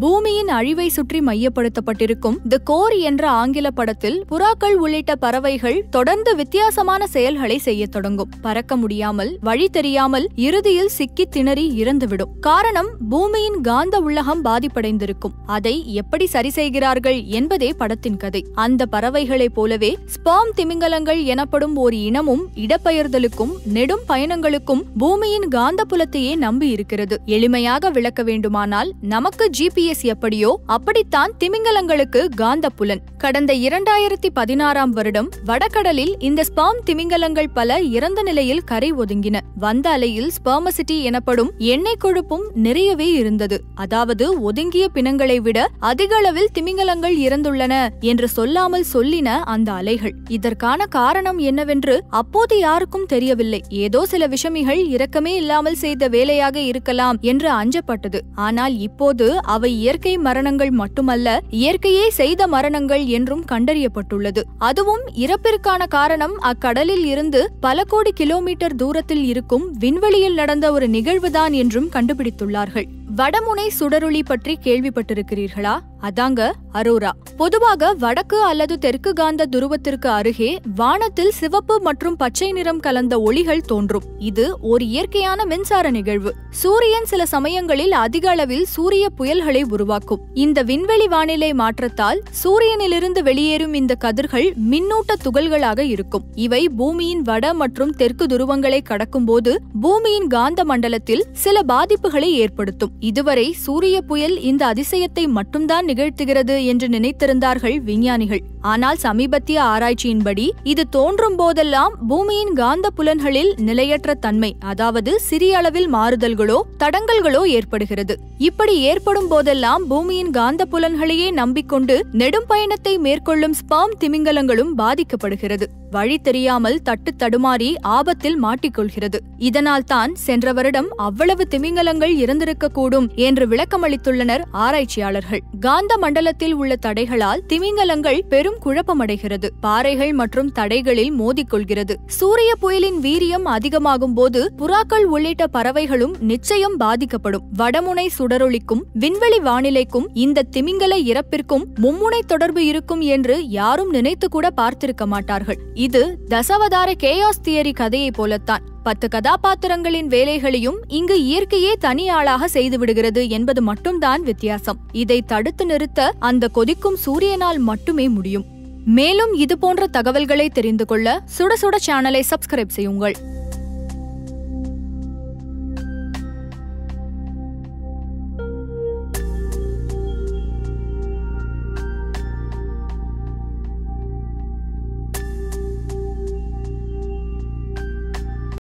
பூமியின் அழிவை சுற்றி மையப்படுத்தப்பட்டிருக்கும் தி கோர் என்ற ஆங்கில படத்தில் புறாக்கள் உள்ளிட்ட பறவைகள் தொடர்ந்து வித்தியாசமான செயல்களை செய்யத் தொடங்கும் பறக்க முடியாமல் வழி தெரியாமல் இறுதியில் சிக்கி திணறி இறந்துவிடும் காரணம் பூமியின் காந்த உள்ளகம் பாதிப்படைந்திருக்கும் அதை எப்படி சரி செய்கிறார்கள் என்பதே படத்தின் கதை அந்த பறவைகளைப் போலவே ஸ்பாம் திமிங்கலங்கள் எனப்படும் ஒரு இனமும் இடப்பெயர்தலுக்கும் நெடும் பயணங்களுக்கும் பூமியின் காந்தப்புலத்தையே நம்பி இருக்கிறது எளிமையாக விளக்க வேண்டுமானால் நமக்கு ஜிபிஎஸ் எப்படியோ அப்படித்தான் திமிங்கலங்களுக்கு காந்தப்புலன் கடந்த இரண்டாயிரத்தி பதினாறாம் வருடம் வடகடலில் இந்த ஸ்பாம் திமிங்கலங்கள் பல இறந்த நிலையில் கரை ஒதுங்கின வந்த அலையில் ஸ்பெர்மசிட்டி எனப்படும் எண்ணெய் கொழுப்பும் நிறையவே இருந்தது அதாவது ஒதுங்கிய பிணங்களை விட அதிக அளவில் திமிங்கலங்கள் இறந்துள்ளன என்று சொல்லாமல் சொல்லின அந்த அலைகள் இதற்கான காரணம் என்னவென்று அப்போது யாருக்கும் தெரியவில்லை ஏதோ சில விஷமிகள் இரக்கமே இல்லாமல் செய்த வேலையாக இருக்கலாம் என்று அஞ்சப்பட்டது ஆனால் இப்போது அவை இயற்கை மரணங்கள் மட்டுமல்ல இயற்கையே செய்த மரணங்கள் என்றும் கண்டறியப்பட்டுள்ளது அதுவும் இறப்பிற்கான காரணம் அக்கடலில் இருந்து பல கோடி கிலோமீட்டர் தூரத்தில் இருக்கும் விண்வெளியில் நடந்த ஒரு நிகழ்வுதான் என்றும் கண்டுபிடித்துள்ளார்கள் வடமுனை சுடரொளி பற்றி கேள்விப்பட்டிருக்கிறீர்களா அதாங்க அரோரா பொதுவாக வடக்கு அல்லது தெற்கு காந்த துருவத்திற்கு அருகே வானத்தில் சிவப்பு மற்றும் பச்சை நிறம் கலந்த ஒளிகள் தோன்றும் இது ஒரு இயற்கையான மின்சார நிகழ்வு சூரியன் சில சமயங்களில் அதிக அளவில் சூரிய புயல்களை உருவாக்கும் இந்த விண்வெளி வானிலை மாற்றத்தால் சூரியனிலிருந்து வெளியேறும் இந்த கதிர்கள் மின்னூட்ட துகள்களாக இருக்கும் இவை பூமியின் வட மற்றும் தெற்கு துருவங்களை கடக்கும்போது பூமியின் காந்த மண்டலத்தில் சில பாதிப்புகளை ஏற்படுத்தும் இதுவரை சூரிய புயல் இந்த அதிசயத்தை மட்டும்தான் நிகழ்த்துகிறது என்று நினைத்திருந்தார்கள் விஞ்ஞானிகள் ஆனால் சமீபத்திய ஆராய்ச்சியின்படி இது தோன்றும் போதெல்லாம் பூமியின் காந்த புலன்களில் நிலையற்ற தன்மை அதாவது சிறிய அளவில் மாறுதல்களோ தடங்கல்களோ ஏற்படுகிறது இப்படி ஏற்படும் போதெல்லாம் பூமியின் காந்த புலன்களையே நம்பிக்கொண்டு நெடும் பயணத்தை மேற்கொள்ளும் ஸ்பாம் திமிங்கலங்களும் பாதிக்கப்படுகிறது வழி தெரியாமல் தட்டு தடுமாறி ஆபத்தில் மாட்டிக்கொள்கிறது இதனால் தான் சென்ற வருடம் அவ்வளவு திமிங்கலங்கள் இறந்திருக்கக்கூடும் என்று விளக்கமளித்துள்ளனர் ஆராய்ச்சியாளர்கள் காந்த மண்டலத்தில் உள்ள தடைகளால் திமிங்கலங்கள் பெரும் குழப்பமடைகிறது பாறைகள் மற்றும் தடைகளில் மோதிக்கொள்கிறது சூரிய புயலின் வீரியம் அதிகமாகும் போது புறாக்கள் உள்ளிட்ட பறவைகளும் நிச்சயம் பாதிக்கப்படும் வடமுனை சுடரொளிக்கும் விண்வெளி வானிலைக்கும் இந்த திமிங்கல இறப்பிற்கும் மும்முனை தொடர்பு இருக்கும் என்று யாரும் நினைத்து கூட பார்த்திருக்க மாட்டார்கள் இது தசவதார கேயாஸ் தியரி கதையைப் போலத்தான் பத்து கதாபாத்திரங்களின் வேலைகளையும் இங்கு இயற்கையே தனி ஆளாக செய்துவிடுகிறது என்பது மட்டும்தான் வித்தியாசம் இதை தடுத்து நிறுத்த அந்த கொதிக்கும் சூரியனால் மட்டுமே முடியும் மேலும் இது போன்ற தகவல்களை தெரிந்து கொள்ள சுட சுட சேனலை சப்ஸ்கிரைப் செய்யுங்கள்